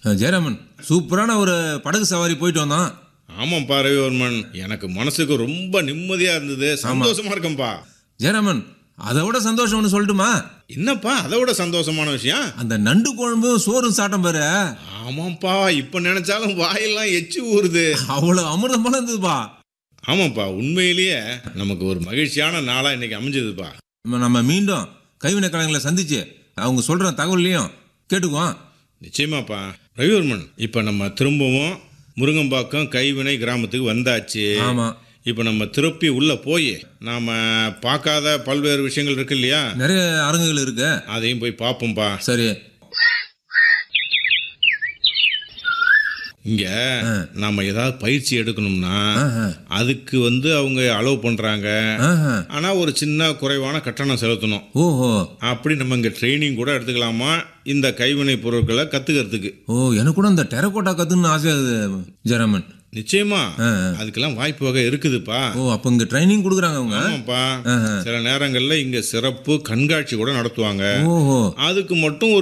ஜெயராமன் சூப்பரான ஒரு படகு சவாரி போயிட்டு வந்தோம் ஆமாப்பா ரவிவர்மன் எனக்கு மனசுக்கு ரொம்ப நிம்மதியா இருந்தது சந்தோஷமா இருக்கேன்ப்பா ஜெயராமன் அதை விட சந்தோஷம் ஒன்று சொல்லட்டுமா என்னப்பா அதை விட சந்தோஷமான விஷயம் அந்த நண்டு குழம்பும் சோறும் சாட்டம் பாரு ஆமாப்பா இப்ப நினைச்சாலும் வாயெல்லாம் எச்சி ஊறுது அவ்வளோ அமிர்தம் போல இருந்ததுப்பா ஆமாப்பா உண்மையிலேயே நமக்கு ஒரு மகிழ்ச்சியான நாளா இன்னைக்கு அமைஞ்சதுப்பா நம்ம- நம்ம மீண்டும் கைவினை கலைஞர்களை சந்திச்சு அவங்க சொல்ற தகவலையும் கேட்டுக்குவோம் நிச்சயமாப்பா ரவிவர்மன் இப்ப நம்ம திரும்பவும் முருங்கம்பாக்கம் கைவினை கிராமத்துக்கு வந்தாச்சு ஆமா இப்போ நம்ம திருப்பி உள்ள போய் நாம பார்க்காத பல்வேறு விஷயங்கள் இருக்கு இல்லையா நிறைய அரங்குகள் இருக்கு அதையும் போய் பார்ப்போம்ப்பா சரி இங்க நாம ஏதாவது பயிற்சி எடுக்கணும்னா ஆஹா. அதுக்கு வந்து அவங்க அலோவ் பண்றாங்க ஆஹா. ஆனா ஒரு சின்ன குறைவான கட்டணம் செலுத்தணும் ஓஹோ அப்படி நம்ம இங்க ட்ரைனிங் கூட எடுத்துக்கலாமா இந்த கைவினை பொருட்களை கத்துக்கிறதுக்கு ஓ எனக்கு கூட இந்த டெரக்கோட்டா கத்துன்னு ஆசையாகுது ஜெயராமன் நிச்சயமா ஆ, அதுக்கெல்லாம் வாய்ப்பு வகை இருக்குதுப்பா ஓ அப்போ இங்க ட்ரைனிங் கொடுக்குறாங்க அவங்க ஆமாப்பா சில நேரங்கள்ல இங்க சிறப்பு கண்காட்சி கூட நடத்துவாங்க ஓஹோ அதுக்கு மட்டும்